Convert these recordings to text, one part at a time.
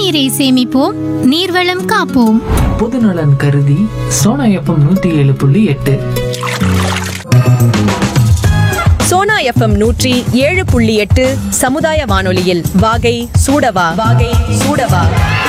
நீரை சேமிப்போம் நீர்வளம் காப்போம் பொதுநலன் கருதி சோனா எஃப்எம் நூத்தி ஏழு புள்ளி எட்டு சோனா எஃப்எம் நூற்றி ஏழு புள்ளி எட்டு சமுதாய வானொலியில் வாகை சூடவா வாகை சூடவா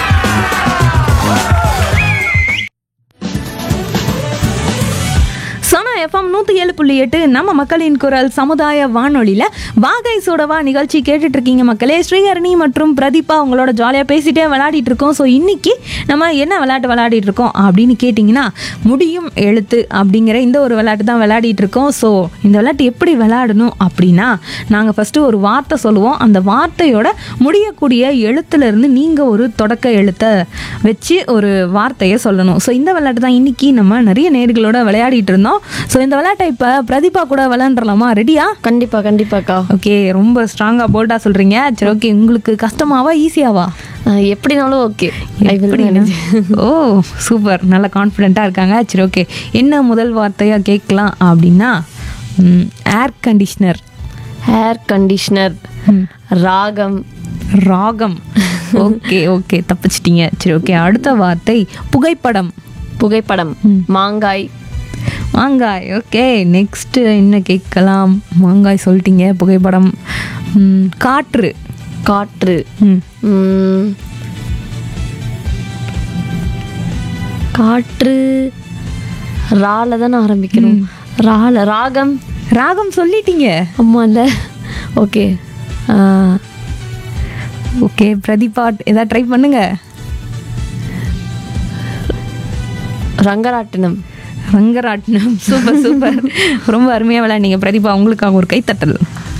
சோனா எஃப்எம் நூற்றி ஏழு புள்ளி எட்டு நம்ம மக்களின் குரல் சமுதாய வானொலியில் வாகை சூடவா நிகழ்ச்சி கேட்டுட்டு இருக்கீங்க மக்களே ஸ்ரீஹரணி மற்றும் பிரதீபா உங்களோட ஜாலியாக பேசிட்டே விளையாடிட்டு இருக்கோம் ஸோ இன்னைக்கு நம்ம என்ன விளையாட்டு விளையாடிட்டு இருக்கோம் அப்படின்னு கேட்டிங்கன்னா முடியும் எழுத்து அப்படிங்கிற இந்த ஒரு விளையாட்டு தான் விளையாடிட்டு இருக்கோம் ஸோ இந்த விளையாட்டு எப்படி விளையாடணும் அப்படின்னா நாங்கள் ஃபஸ்ட்டு ஒரு வார்த்தை சொல்லுவோம் அந்த வார்த்தையோட முடியக்கூடிய எழுத்துலேருந்து நீங்கள் ஒரு தொடக்க எழுத்தை வச்சு ஒரு வார்த்தையை சொல்லணும் ஸோ இந்த விளையாட்டு தான் இன்னைக்கு நம்ம நிறைய நேர்களோட விளையாடிட்டு இருந்தோம் ஸோ இந்த விளையாட்டை இப்போ பிரதீபா கூட விளையாண்டுலாமா ரெடியா கண்டிப்பா கண்டிப்பாக்கா ஓகே ரொம்ப ஸ்ட்ராங்காக போல்டாக சொல்கிறீங்க சரி ஓகே உங்களுக்கு கஷ்டமாவா ஈஸியாவா அஹ் எப்படினாலும் ஓகே ஐ வில் எப்படின்னா? ஓ சூப்பர் நல்ல கான்ஃபிடென்ட்டாக இருக்காங்க சரி ஓகே என்ன முதல் வார்த்தையாக கேட்கலாம் அப்படின்னா ஏர் கண்டிஷ்னர் ஹேர் கண்டிஷனர் ராகம் ராகம் ஓகே ஓகே தப்பிச்சிட்டீங்க சரி ஓகே அடுத்த வார்த்தை புகைப்படம் புகைப்படம் மாங்காய் மாங்காய் ஓகே நெக்ஸ்ட்டு என்ன கேட்கலாம் மாங்காய் சொல்லிட்டீங்க புகைப்படம் ம், காற்று காற்று ம் ம், காற்று ரால தானே ஆரம்பிக்கணும் ரால ராகம் ராகம் சொல்லிட்டீங்க அம்மா இல்ல ஓகே ஓகே பிரதீபா ஏதாவது ட்ரை பண்ணுங்க ரங்கராட்டினம் ரங்கராட்டினம் சூப்பர் சூப்பர் ரொம்ப அருமையாக விளையாண்டீங்க பிரதீபா உங்களுக்காக ஒரு கைத்தட்டல்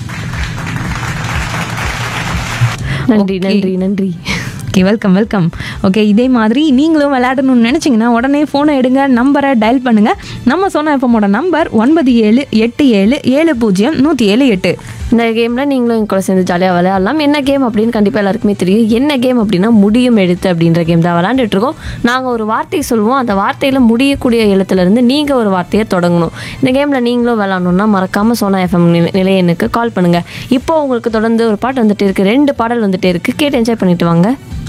நன்றி Okay. நன்றி நன்றி ஓகே வெல்கம் வெல்கம் ஓகே இதே மாதிரி நீங்களும் விளையாடணும்னு நினச்சிங்கன்னா உடனே ஃபோனை எடுங்க நம்பரை டயல் பண்ணுங்கள் நம்ம சொன்ன எஃப்எம்மோட நம்பர் ஒன்பது ஏழு எட்டு ஏழு ஏழு பூஜ்ஜியம் நூற்றி ஏழு எட்டு இந்த கேமில் நீங்களும் என் கூட சேர்ந்து ஜாலியாக விளையாடலாம் என்ன கேம் அப்படின்னு கண்டிப்பாக எல்லாருக்குமே தெரியும் என்ன கேம் அப்படின்னா முடியும் எழுத்து அப்படின்ற கேம் தான் விளையாண்டுட்டு இருக்கோம் நாங்கள் ஒரு வார்த்தை சொல்லுவோம் அந்த வார்த்தையில் முடியக்கூடிய எழுத்துலேருந்து நீங்கள் ஒரு வார்த்தையை தொடங்கணும் இந்த கேமில் நீங்களும் விளையாடணும்னா மறக்காமல் சோனா எஃப்எம் நிலைய எண்ணுக்கு கால் பண்ணுங்கள் இப்போ உங்களுக்கு தொடர்ந்து ஒரு பாட்டு வந்துட்டு இருக்கு ரெண்டு பாடல் வந்துட்டே இருக்கு கேட்டு என்ஜாய் பண்ணிட்டு வாங்க